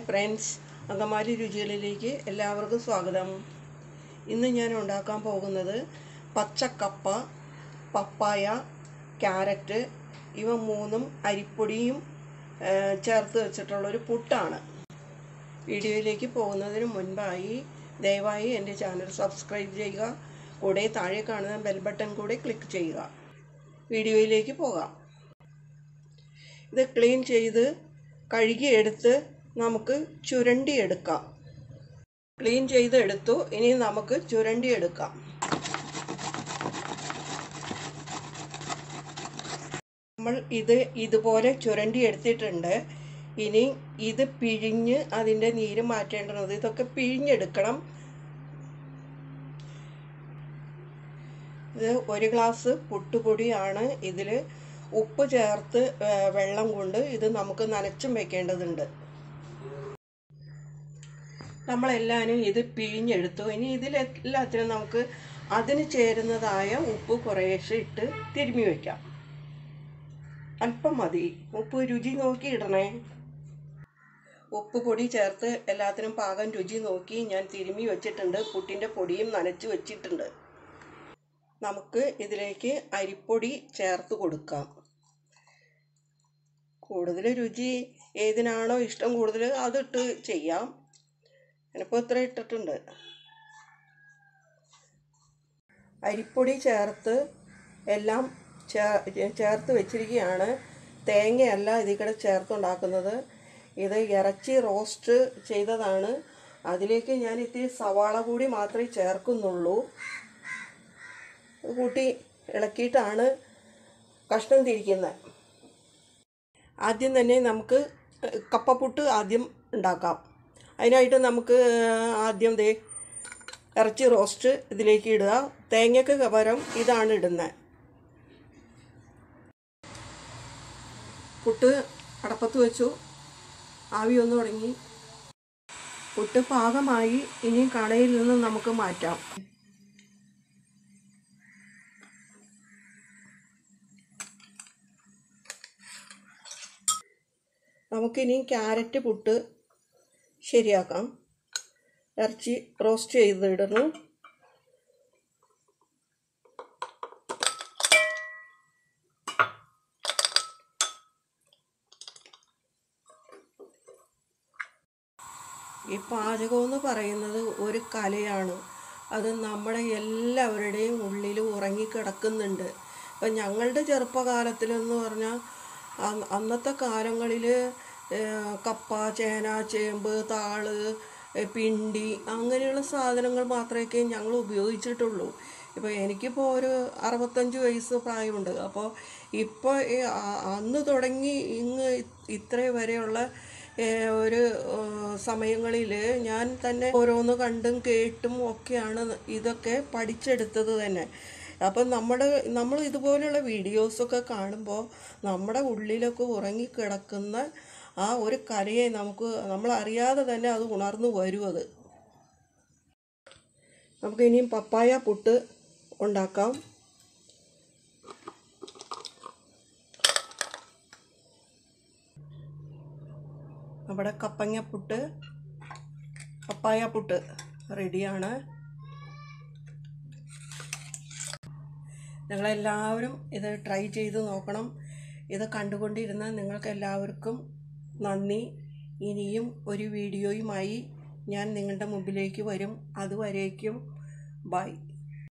friends Angamaly രുചികളിലേക്ക് എല്ലാവർക്കും സ്വാഗതം ഇന്ന് ഞാൻ ഉണ്ടാക്കാൻ പോകുന്നത് പച്ചക്കപ്പ പപ്പായ ക്യാരറ്റ് ഇവ മൂന്നും അരിപ്പൊടിയും ആ, ചേർത്ത് വെച്ചിട്ടുള്ളൊരു പുട്ടാണ് വീഡിയോയിലേക്ക് പോകുന്നതിന് മുൻപായി ദയവായി എൻ്റെ ചാനൽ സബ്സ്ക്രൈബ് ചെയ്യുക കൂടെ താഴെ കാണുന്ന ബെൽ ബട്ടൺ കൂടെ ക്ലിക്ക് ചെയ്യുക വീഡിയോയിലേക്ക് പോകാം ഇത് ക്ലീൻ ചെയ്ത് കഴുകിയെടുത്ത് നമുക്ക് ചുരണ്ടിയെടുക്കാം ക്ലീൻ ചെയ്ത് എടുത്തു ഇനി നമുക്ക് ചുരണ്ടിയെടുക്കാം നമ്മൾ ഇത് ഇതുപോലെ ചുരണ്ടി എടുത്തിട്ടുണ്ട് ഇനി ഇത് പിഴിഞ്ഞ് അതിൻ്റെ നീര് മാറ്റേണ്ടത് ഇതൊക്കെ പിഴിഞ്ഞെടുക്കണം ഇത് ഒരു ഗ്ലാസ് പുട്ടുപൊടിയാണ് ഇതിൽ ഉപ്പ് ചേർത്ത് ആ, വെള്ളം കൊണ്ട് ഇത് നമുക്ക് നനച്ചും വെക്കേണ്ടതുണ്ട് നമ്മളെല്ലാവരും ഇത് പിഴിഞ്ഞെടുത്തു ഇനി ഇതിലെല്ലാത്തിനും നമുക്ക് അതിന് ചേരുന്നതായ ഉപ്പ് കുറേശ്ശെ ഇട്ട് തിരുമ്മി വയ്ക്കാം അല്പം മതി ഉപ്പ് രുചി നോക്കി ഇടണേ ഉപ്പ് പൊടി ചേർത്ത് എല്ലാത്തിനും പാകം രുചി നോക്കി ഞാൻ തിരുമ്മി വെച്ചിട്ടുണ്ട് പുട്ടിൻ്റെ പൊടിയും നനച്ച് വെച്ചിട്ടുണ്ട് നമുക്ക് ഇതിലേക്ക് അരിപ്പൊടി ചേർത്ത് കൊടുക്കാം കൂടുതൽ രുചി ഏതിനാണോ ഇഷ്ടം കൂടുതൽ അതിട്ട് ചെയ്യാം ഞാനിപ്പോൾ ഇത്ര ഇട്ടിട്ടുണ്ട് അരിപ്പൊടി ചേർത്ത് എല്ലാം ചേ- ചേർത്ത് വെച്ചിരിക്കുകയാണ് തേങ്ങയല്ല ഇതിൽ കൂടെ ചേർത്തുണ്ടാക്കുന്നത് ഇത് ഇറച്ചി റോസ്റ്റ് ചെയ്തതാണ് അതിലേക്ക് ഞാൻ ഇത്തിരി സവാള കൂടി മാത്രമേ ചേർക്കുന്നുള്ളൂ ഇത് കൂട്ടി ഇളക്കിയിട്ടാണ് കഷ്ണം തിരിക്കുന്നത് ആദ്യം തന്നെ നമുക്ക് കപ്പപ്പുട്ട് ആദ്യം ഉണ്ടാക്കാം അതിനായിട്ട് നമുക്ക് ആദ്യം ദേ ഇറച്ചി റോസ്റ്റ് ഇതിലേക്ക് ഇടുക തേങ്ങയ്ക്ക് പകരം ഇതാണ് ഇടുന്നത് പുട്ട് അടപ്പത്ത് വെച്ചു ആവി ഒന്ന് തുടങ്ങി പുട്ട് പാകമായി ഇനി കടയിൽ നിന്ന് നമുക്ക് മാറ്റാം നമുക്കിനി ക്യാരറ്റ് പുട്ട് ശരിയാക്കാം ഇറച്ചി റോസ്റ്റ് ചെയ്തിടുന്നു ഈ പാചകം എന്ന് പറയുന്നത് ഒരു കലയാണ് അത് നമ്മുടെ എല്ലാവരുടെയും ഉള്ളിൽ ഉറങ്ങിക്കിടക്കുന്നുണ്ട് ഇപ്പം ഞങ്ങളുടെ ചെറുപ്പകാലത്തിലെന്ന് പറഞ്ഞാൽ അ- അന്നത്തെ കാലങ്ങളിൽ കപ്പ ചേന ചേമ്പ് താള് ഏ, പിണ്ടി അങ്ങനെയുള്ള സാധനങ്ങൾ മാത്രമേ ഞങ്ങൾ ഉപയോഗിച്ചിട്ടുള്ളൂ ഇപ്പോൾ എനിക്കിപ്പോൾ ഒരു അറുപത്തഞ്ച് വയസ്സ് പ്രായമുണ്ട് അപ്പോൾ ഇപ്പോൾ ഈ അ- അന്ന് തുടങ്ങി ഇങ്ങ് ഇത്ര വരെയുള്ള ഏഹ് ഒരു സമയങ്ങളിൽ ഞാൻ തന്നെ ഓരോന്ന് കണ്ടും കേട്ടും ഒക്കെയാണ് ഇതൊക്കെ പഠിച്ചെടുത്തത് തന്നെ അപ്പം നമ്മുടെ നമ്മൾ ഇതുപോലെയുള്ള വീഡിയോസൊക്കെ കാണുമ്പോൾ നമ്മുടെ ഉള്ളിലൊക്കെ ഉറങ്ങിക്കിടക്കുന്ന ആ ഒരു കലയെ നമുക്ക് നമ്മൾ അറിയാതെ തന്നെ അത് ഉണർന്നു വരും അത് നമുക്ക് ഇനിയും പപ്പായ പുട്ട് ഉണ്ടാക്കാം നമ്മുടെ കപ്പങ്ങ പുട്ട് പപ്പായ പുട്ട് റെഡിയാണ് നിങ്ങളെല്ലാവരും ഇത് ട്രൈ ചെയ്ത് നോക്കണം ഇത് കണ്ടുകൊണ്ടിരുന്ന നിങ്ങൾക്ക് എല്ലാവർക്കും നന്ദി ഇനിയും ഒരു വീഡിയോയുമായി ഞാൻ നിങ്ങളുടെ മുമ്പിലേക്ക് വരും അതുവരേക്കും ബൈ